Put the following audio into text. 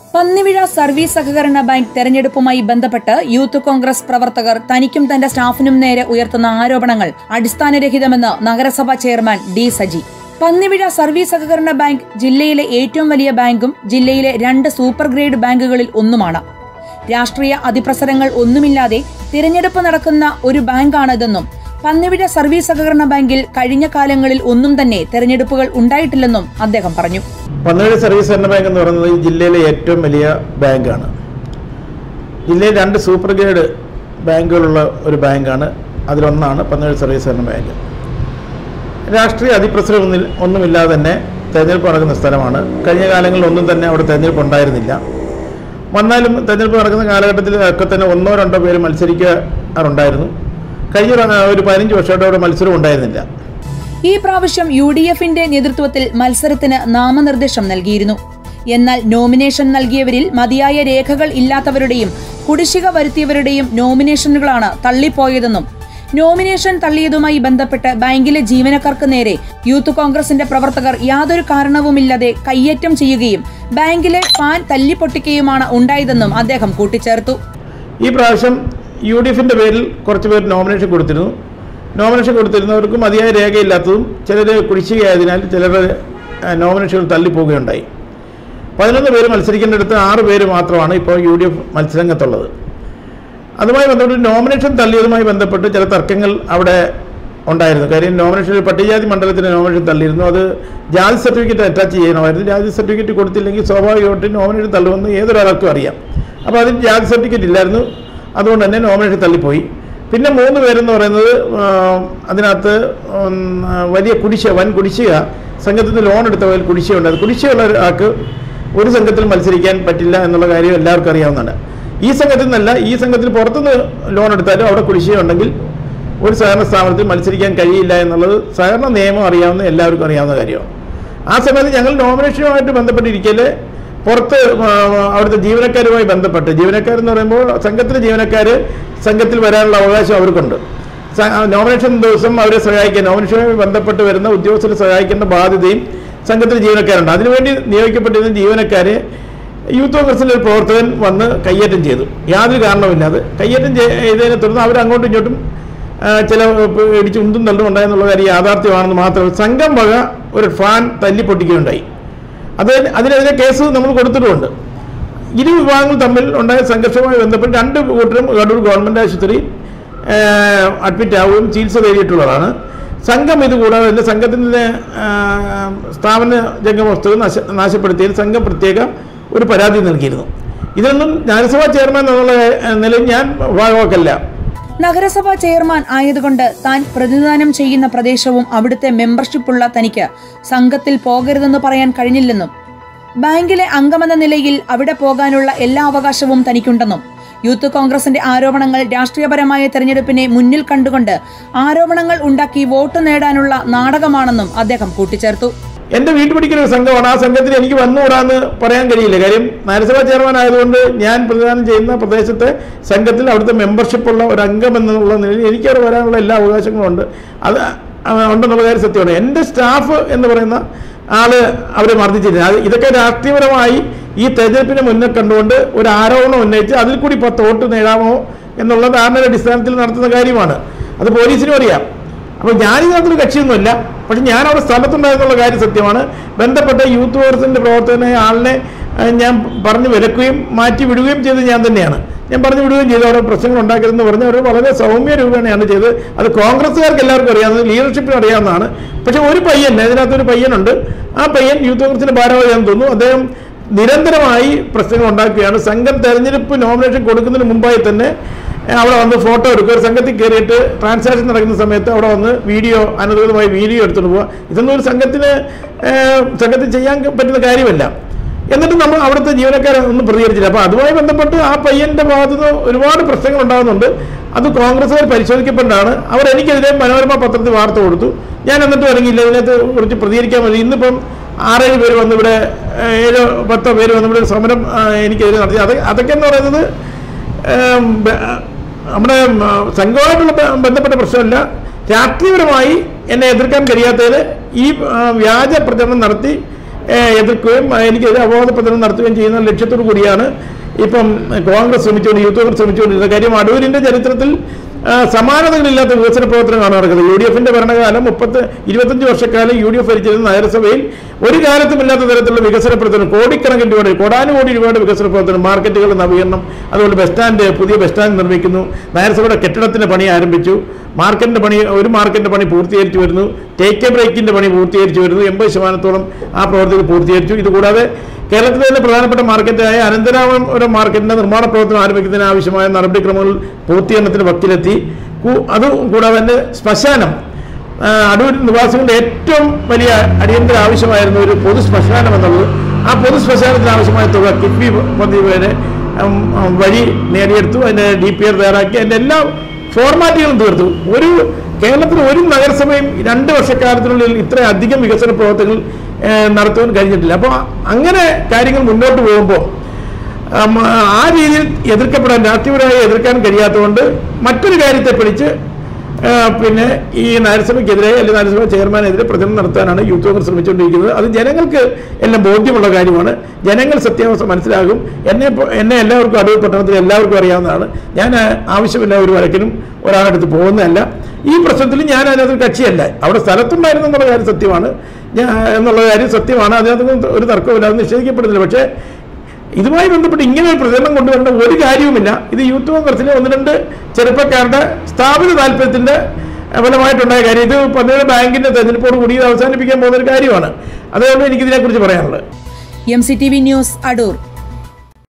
പന്നിവിഴ service സഹകരണ bank തെരഞ്ഞെടുപ്പുമായി ബന്ധപ്പെട്ട് യൂത്ത് കോൺഗ്രസ് പ്രവർത്തകർ തനിക്കും തന്റെ സ്റ്റാഫിനും നേരെ ഉയർത്തുന്ന ആരോപണങ്ങൾ അടിസ്ഥാനരഹിതമെന്ന് നഗരസഭാ chairman D Saji Pannivizha service സഹകരണ ബാങ്ക് ജില്ലയിലെ ഏറ്റവും വലിയ ബാങ്കും ജില്ലയിലെ രണ്ട് സൂപ്പർ ഗ്രേഡ് ബാങ്കുകളിൽ ഒന്നുമാണ് രാഷ്ട്രീയ അതിപ്രസരങ്ങൾ ഒന്നുമില്ലാതെ തിരഞ്ഞെടുപ്പ് നടക്കുന്ന ഒരു ബാങ്കാണിതെന്നും പന്നിവിഴ സർവീസ് സഹകരണ ബാങ്കിൽ കഴിഞ്ഞ കാലങ്ങളിൽ ഒന്നും തന്നെ തെരഞ്ഞെടുപ്പുകൾ ഉണ്ടായിട്ടില്ലെന്നും അദ്ദേഹം പറഞ്ഞു പന്നിഴ സർവീസ് സഹകരണ ബാങ്ക് എന്ന് പറയുന്നത് ഈ ജില്ലയിലെ ഏറ്റവും വലിയ ബാങ്കാണ് ജില്ലയിൽ രണ്ട് സൂപ്പർ ഗ്രേഡ് ബാങ്കുകളുള്ള ഒരു ബാങ്കാണ് അതിലൊന്നാണ് പന്നിഴ സർവീസ് സഹകരണ ബാങ്ക് രാഷ്ട്രീയ അതിപ്രസരം ഒന്നും ഒന്നുമില്ലാതെ തന്നെ തെരഞ്ഞെടുപ്പ് നടക്കുന്ന സ്ഥലമാണ് കഴിഞ്ഞ കാലങ്ങളിൽ ഒന്നും തന്നെ അവിടെ തെരഞ്ഞെടുപ്പ് ഉണ്ടായിരുന്നില്ല വന്നാലും തെരഞ്ഞെടുപ്പ് നടക്കുന്ന കാലഘട്ടത്തിൽ ഒക്കെ തന്നെ ഒന്നോ രണ്ടോ പേര് മത്സരിക്കാറുണ്ടായിരുന്നു കഴിഞ്ഞ ഒരു- ഒരു പതിനഞ്ച് വർഷമായിട്ട് അവിടെ മത്സരം ഉണ്ടായിരുന്നില്ല ഈ പ്രാവശ്യം യു ഡി എഫിന്റെ നേതൃത്വത്തിൽ മത്സരത്തിന് നാമനിർദ്ദേശം നൽകിയിരുന്നു എന്നാൽ നോമിനേഷൻ നൽകിയവരിൽ മതിയായ രേഖകൾ ഇല്ലാത്തവരുടെയും കുടിശ്ശിക വരുത്തിയവരുടെയും നോമിനേഷനുകളാണ് തള്ളിപ്പോയതെന്നും നോമിനേഷൻ തള്ളിയതുമായി ബന്ധപ്പെട്ട് ബാങ്കിലെ ജീവനക്കാർക്ക് നേരെ യൂത്ത് കോൺഗ്രസിന്റെ പ്രവർത്തകർ യാതൊരു കാരണവുമില്ലാതെ കയ്യേറ്റം ചെയ്യുകയും ബാങ്കിലെ ഫാൻ തല്ലിപ്പൊട്ടിക്കുകയുമാണ് ഉണ്ടായതെന്നും അദ്ദേഹം കൂട്ടിച്ചേർത്തു ഈ പ്രാവശ്യം യു ഡി എഫിൻ്റെ പേരിൽ കുറച്ച് പേർ നോമിനേഷൻ കൊടുത്തിരുന്നു നോമിനേഷൻ കൊടുത്തിരുന്നവർക്ക് മതിയായ രേഖയില്ലാത്തതും ചിലർ കുടിശ്ശികയായതിനാൽ ചിലരുടെ ഏഹ്, നോമിനേഷനുകൾ തള്ളിപ്പോവുകയുണ്ടായി പതിനൊന്ന് പേര് മത്സരിക്കേണ്ടടുത്ത് ആറ് പേര് മാത്രമാണ് ഇപ്പോൾ യു ഡി എഫ് മത്സരരംഗത്തുള്ളത് അതുമായി ബന്ധപ്പെട്ട് നോമിനേഷൻ തള്ളിയതുമായി ബന്ധപ്പെട്ട് ചില തർക്കങ്ങൾ അവിടെ ഉണ്ടായിരുന്നു കാര്യം നോമിനേഷൻ ഒരു പട്ടികജാതി മണ്ഡലത്തിന് നോമിനേഷൻ തള്ളിയിരുന്നു അത് ജാതി സർട്ടിഫിക്കറ്റ് അറ്റാച്ച് ചെയ്യണമായിരുന്നു ജാതി സർട്ടിഫിക്കറ്റ് കൊടുത്തില്ലെങ്കിൽ സ്വാഭാവികമായിട്ട് നോമിനേഷൻ തള്ളുമെന്ന് ഏതൊരാൾക്കും അറിയാം അപ്പോൾ അതിന് ജാതി സർട്ടിഫിക്കറ്റ് ഇല്ലായിരുന്നു അതുകൊണ്ട് തന്നെ നോമിനേഷൻ തള്ളിപ്പോയി പിന്നെ മൂന്ന് പേരെന്ന് പറയുന്നത് ആ, അതിനകത്ത് ഉം, ആ, വലിയ കുടിശ്ശിക വൻ കുടിശ്ശിക സംഘത്തിൽ നിന്ന് ലോൺ എടുത്തവരിൽ കുടിശ്ശിക ഉണ്ടായത് കുടിശ്ശികയുള്ള ഒരാൾക്ക് ഒരു സംഘത്തിൽ മത്സരിക്കാൻ പറ്റില്ല എന്നുള്ള കാര്യം എല്ലാവർക്കും അറിയാവുന്നതാണ് ഈ സംഘത്തിൽ നിന്നല്ല ഈ സംഘത്തിൽ പുറത്തുനിന്ന് ലോൺ എടുത്താലും അവിടെ കുടിശ്ശിക ഉണ്ടെങ്കിൽ ഒരു സഹകരണ സ്ഥാപനത്തിൽ മത്സരിക്കാൻ കഴിയില്ല എന്നുള്ളത് സഹകരണ നിയമം അറിയാവുന്ന എല്ലാവർക്കും അറിയാവുന്ന കാര്യമാണ് ആ സമയത്ത് ഞങ്ങൾ നോമിനേഷനുമായിട്ട് ബന്ധപ്പെട്ടിരിക്കല് പുറത്ത് ആ, അവിടുത്തെ ജീവനക്കാരുമായി ബന്ധപ്പെട്ട് ജീവനക്കാരെന്ന് പറയുമ്പോൾ സംഘത്തിലെ ജീവനക്കാർ സംഘത്തിൽ വരാനുള്ള അവകാശം അവർക്കുണ്ട് സ- ആ, നോമിനേഷൻ ദിവസം അവരെ സഹായിക്കാൻ നോമിനേഷനുമായി ബന്ധപ്പെട്ട് വരുന്ന ഉദ്യോഗസ്ഥരെ സഹായിക്കേണ്ട ബാധ്യതയും സംഘത്തിലെ ജീവനക്കാരുണ്ട് അതിനുവേണ്ടി നിയോഗിക്കപ്പെട്ടിരുന്ന ജീവനക്കാരെ യൂത്ത് കോൺഗ്രസിലെ ഒരു പ്രവർത്തകൻ വന്ന് കയ്യേറ്റം ചെയ്തു യാതൊരു കാരണവുമില്ലാതെ കയ്യേറ്റം ചെയ്തതിനെ തുടർന്ന് അവർ അങ്ങോട്ടും ഇങ്ങോട്ടും ആ, ചില ഇപ്പൊ ഇടിച്ച് ഉന്തും തള്ളും ഉണ്ടായെന്നുള്ള കാര്യം യാഥാർത്ഥ്യമാണെന്ന് മാത്രമല്ല സംഘം വക ഒരു ഫാൻ തല്ലി പൊട്ടിക്കുകയുണ്ടായി അത് അതിനെതിരെ കേസ് നമ്മൾ കൊടുത്തിട്ടുമുണ്ട് ഇരു വിഭാഗങ്ങൾ തമ്മിൽ ഉണ്ടായ സംഘർഷവുമായി ബന്ധപ്പെട്ട് രണ്ട് കൂട്ടരും കണ്ണൂർ ഗവൺമെൻറ് ആശുപത്രി അഡ്മിറ്റ് ആവുകയും ചികിത്സ തേടിയിട്ടുള്ളതാണ് സംഘം ഇത് കൂടാതെ തന്നെ സംഘത്തിൻ്റെ സ്ഥാപന ജംഗമവസ്തു നശ നാശപ്പെടുത്തിയതിൽ സംഘം പ്രത്യേക ഒരു പരാതി നൽകിയിരുന്നു ഇതൊന്നും നഗരസഭാ ചെയർമാൻ എന്നുള്ള ഏഹ്, നിലയിൽ ഞാൻ ഭാഗവാക്കല്ല നഗരസഭാ ചെയർമാൻ ആയതുകൊണ്ട് താൻ പ്രതിദാനം ചെയ്യുന്ന പ്രദേശവും അവിടുത്തെ മെമ്പർഷിപ്പുള്ള തനിക്ക് സംഘത്തിൽ പോകരുതെന്ന് പറയാൻ കഴിഞ്ഞില്ലെന്നും ബാങ്കിലെ അംഗമെന്ന നിലയിൽ അവിടെ പോകാനുള്ള എല്ലാ അവകാശവും തനിക്കുണ്ടെന്നും യൂത്ത് കോൺഗ്രസിന്റെ ആരോപണങ്ങൾ രാഷ്ട്രീയപരമായ തെരഞ്ഞെടുപ്പിനെ മുന്നിൽ കണ്ടുകൊണ്ട് ആരോപണങ്ങൾ ഉണ്ടാക്കി വോട്ട് നേടാനുള്ള നാടകമാണെന്നും അദ്ദേഹം കൂട്ടിച്ചേർത്തു എൻ്റെ വീട്ടു പഠിക്കുന്ന ഒരു സംഘമാണ് ആ സംഘത്തിൽ എനിക്ക് വന്നുകൂടാന്ന് പറയാൻ കഴിയില്ല കാര്യം നഗരസഭാ ചെയർമാൻ ആയതുകൊണ്ട് ഞാൻ പ്രതിദാനം ചെയ്യുന്ന പ്രദേശത്തെ സംഘത്തിൽ അവിടുത്തെ മെമ്പർഷിപ്പ് ഉള്ള ഒരു അംഗം എന്നുള്ള നിലയിൽ എനിക്കവിടെ വരാനുള്ള എല്ലാ അവകാശങ്ങളും ഉണ്ട് അത് ആ, ഉണ്ടെന്നുള്ള കാര്യം സത്യമാണ് എൻ്റെ സ്റ്റാഫ് എന്ന് പറയുന്ന ആള് അവരെ മർദ്ദിച്ചില്ല അത് ഇതൊക്കെ രാഷ്ട്രീയപരമായി ഈ തെരഞ്ഞെടുപ്പിനെ മുന്നിൽ കണ്ടുകൊണ്ട് ഒരു ആരോപണം ഉന്നയിച്ച് അതിൽ കൂടി പത്ത് വോട്ട് നേടാമോ എന്നുള്ള ധാരണയുടെ അടിസ്ഥാനത്തിൽ നടത്തുന്ന കാര്യമാണ് അത് പോലീസിനും അറിയാം അപ്പോൾ ഞാനിതിനകത്തൊരു കക്ഷിയൊന്നുമില്ല പക്ഷെ ഞാൻ അവിടെ സ്ഥലത്തുണ്ടായിരുന്നുള്ള കാര്യം സത്യമാണ് ബന്ധപ്പെട്ട യൂത്ത് കോൺഗ്രസിൻ്റെ പ്രവർത്തകനെ ആളിനെ ഏഹ്, ഞാൻ പറഞ്ഞു വിലക്കുകയും മാറ്റി വിടുകയും ചെയ്തത് ഞാൻ തന്നെയാണ് ഞാൻ പറഞ്ഞു വിടുകയും ചെയ്തു അവിടെ പ്രശ്നങ്ങൾ ഉണ്ടാക്കരുതെന്ന് പറഞ്ഞ് അവർ വളരെ സൗമ്യ രൂപേണയാണ് ചെയ്തത് അത് കോൺഗ്രസ്സുകാർക്ക് എല്ലാവർക്കും അറിയാവുന്നത് ലീഡർഷിപ്പിന് അറിയാവുന്നതാണ് പക്ഷെ ഒരു പയ്യൻ ഇതിനകത്തൊരു പയ്യനുണ്ട് ആ പയ്യൻ യൂത്ത് കോൺഗ്രസിൻ്റെ ഭാരവാഹിയാണെന്ന് തോന്നുന്നു അദ്ദേഹം നിരന്തരമായി പ്രശ്നങ്ങൾ ഉണ്ടാക്കുകയാണ് സംഘം തെരഞ്ഞെടുപ്പ് നോമിനേഷൻ കൊടുക്കുന്നതിന് മുമ്പായി തന്നെ ഏഹ്, അവിടെ വന്ന് ഫോട്ടോ എടുക്കുക ഒരു സംഘത്തിൽ കയറിയിട്ട് ട്രാൻസാക്ഷൻ നടക്കുന്ന സമയത്ത് അവിടെ വന്ന് വീഡിയോ അനധികൃതമായി വീഡിയോ എടുത്തുകൊണ്ട് പോവുക ഇതൊന്നും ഒരു സംഘത്തിന് ഏഹ്, സംഘത്തിൽ ചെയ്യാൻ പറ്റുന്ന കാര്യമല്ല എന്നിട്ട് നമ്മൾ അവിടുത്തെ ജീവനക്കാരെ ഒന്നും പ്രതികരിച്ചില്ല അപ്പോൾ അതുമായി ബന്ധപ്പെട്ട് ആ പയ്യൻ്റെ ഭാഗത്തു നിന്ന് ഒരുപാട് പ്രശ്നങ്ങൾ ഉണ്ടാകുന്നുണ്ട് അത് കോൺഗ്രസ്സുകാർ പരിശോധിക്കപ്പെട്ടാണ് അവർ എനിക്കെതിരെ മനോരമ പത്രത്തിൽ വാർത്ത കൊടുത്തു ഞാൻ എന്നിട്ട് ഇറങ്ങിയില്ല ഇതിനകത്ത് കുറിച്ച് പ്രതികരിക്കാൻ മതി ഇന്നിപ്പം ആറേഴ് പേര് വന്ന് ഇവിടെ ഏഹ്, ഏഴോ പത്തോ പേര് വന്ന് ഇവിടെ ഒരു സമരം ആ, എനിക്കെതിരെ നടത്തി അത് അതൊക്കെ എന്ന് പറയുന്നത് ഏം, ബ- നമ്മുടെ ഉം, സംഘവുമായിട്ടുള്ള ബ- ബന്ധപ്പെട്ട പ്രശ്നമല്ല രാഷ്ട്രീയപരമായി എന്നെ എതിർക്കാൻ കഴിയാത്തതിന് ഈ ആ, വ്യാജ പ്രചരണം നടത്തി ഏഹ്, എതിർക്കുകയും ആ, എനിക്കെതിരെ അപവാദപ്രചരണം നടത്തുകയും ചെയ്യുന്ന ലക്ഷ്യത്തോടു കൂടിയാണ് ഇപ്പം കോൺഗ്രസ് ശ്രമിച്ചുകൊണ്ട് യൂത്ത് കോൺഗ്രസ് ശ്രമിച്ചുകൊണ്ടിരുന്നത് കാര്യം അടൂരിന്റെ ചരിത്രത്തിൽ ആ, സമാനതകളില്ലാത്ത വികസന പ്രവർത്തനമാണ് നടക്കുന്നത് യു ഡി എഫിന്റെ ഭരണകാലം മുപ്പത്ത് ഇരുപത്തഞ്ച് വർഷക്കാലം യു ഡി എഫ് ഭരിച്ചിരുന്ന നഗരസഭയിൽ ഒരു കാലത്തുമില്ലാത്ത തരത്തിലുള്ള വികസന പ്രവർത്തനം കോടിക്കണക്കിന് രൂപയുടെ കോടാനുകോടി രൂപയുടെ വികസന പ്രവർത്തനം മാർക്കറ്റുകളുടെ നവീകരണം അതുപോലെ ബസ് സ്റ്റാൻഡ് പുതിയ ബസ് സ്റ്റാൻഡ് നിർമ്മിക്കുന്നു നഗരസഭയുടെ കെട്ടിടത്തിന്റെ പണി ആരംഭിച്ചു മാർക്കറ്റിന്റെ പണി ഒരു മാർക്കറ്റിന്റെ പണി പൂർത്തീകരിച്ചു വരുന്നു ടേക്ക് എ ബ്രേക്കിന്റെ പണി പൂർത്തീകരിച്ചു വരുന്നു എൺപത് ശതമാനത്തോളം ആ പ്രവർത്തികൾ പൂർത്തീകരിച്ചു ഇതുകൂടാതെ കേരളത്തിലെ തന്നെ പ്രധാനപ്പെട്ട മാർക്കറ്റായ അനന്തരാമപുരം മാർക്കറ്റിന്റെ നിർമ്മാണ പ്രവർത്തനം ആരംഭിക്കുന്നതിന് ആവശ്യമായ നടപടിക്രമങ്ങൾ പൂർത്തീകരണത്തിന് വക്കിലെത്തി കു- അതും കൂടാതെ തന്നെ ശ്മശാനം ആ, അടൂർ നിവാസികളുടെ ഏറ്റവും വലിയ അടിയന്തര ആവശ്യമായിരുന്നു ഒരു പൊതു ശ്മശാനം എന്നുള്ളത് ആ പൊതു ശ്മശാനത്തിന് ആവശ്യമായ തുക കിഫ്ബി പദ്ധതി വരെ ഉം, ഉം, വഴി നേടിയെടുത്തു അതിന്റെ ഡി പി ആർ തയ്യാറാക്കി അതിന്റെ എല്ലാ ഫോർമാറ്റുകളും തീർത്തു ഒരു കേരളത്തിൽ ഒരു നഗരസഭയും രണ്ട് വർഷക്കാലത്തിനുള്ളിൽ ഇത്രയധികം വികസന പ്രവർത്തനങ്ങൾ ഏഹ്, നടത്തുവാൻ കഴിഞ്ഞിട്ടില്ല അപ്പോൾ അങ്ങനെ കാര്യങ്ങൾ മുന്നോട്ട് പോകുമ്പോൾ ഉം, ആ രീതിയിൽ എതിർക്കപ്പെടാൻ രാഷ്ട്രീയപരമായി എതിർക്കാൻ കഴിയാത്തതുകൊണ്ട് മറ്റൊരു കാര്യത്തെ പിടിച്ച് ആ, പിന്നെ ഈ നഗരസഭയ്ക്കെതിരെ അല്ലെങ്കിൽ നഗരസഭ ചെയർമാനെതിരെ പ്രചരണം നടത്താനാണ് യൂത്ത് കോൺഗ്രസ് ശ്രമിച്ചുകൊണ്ടിരിക്കുന്നത് അത് ജനങ്ങൾക്ക് എല്ലാം ബോധ്യമുള്ള കാര്യമാണ് ജനങ്ങൾ സത്യാവസ്ഥ മനസ്സിലാകും എന്നെ പോ- എന്നെ എല്ലാവർക്കും അടൂർ പട്ടണത്തിൽ എല്ലാവർക്കും അറിയാവുന്നതാണ് ഞാൻ ആ, ആവശ്യമില്ല ഒരു വഴക്കിനും ഒരാളടുത്ത് പോകുന്നതല്ല ഈ പ്രശ്നത്തിൽ ഞാൻ അതിനകത്ത് കക്ഷിയല്ല അവിടെ സ്ഥലത്തുണ്ടായിരുന്നു എന്നുള്ള കാര്യം സത്യമാണ് ഞാൻ എന്നുള്ള കാര്യം സത്യമാണ് അതിനകത്ത് ഒരു തർക്കമില്ല അത് നിഷേധിക്കപ്പെടുന്നില്ല പക്ഷേ ഇതുമായി ബന്ധപ്പെട്ട് ഇങ്ങനെ ഒരു പ്രചരണം കൊണ്ടുവരേണ്ട ഒരു കാര്യവുമില്ല ഇത് യൂത്ത് കോൺഗ്രസിലെ ഒന്ന് രണ്ട് ചെറുപ്പക്കാരുടെ സ്ഥാപിത താല്പര്യത്തിന്റെ ഫലമായിട്ടുണ്ടായ കാര്യം ഇത് പന്നിയുടെ ബാങ്കിന്റെ തെരഞ്ഞെടുപ്പോട് കൂടി ഇത് അവസാനിപ്പിക്കാൻ പോകുന്ന ഒരു കാര്യമാണ് അതുകൊണ്ട് എനിക്ക് ഇതിനെക്കുറിച്ച് പറയാനുള്ളത് M C T V news Adoor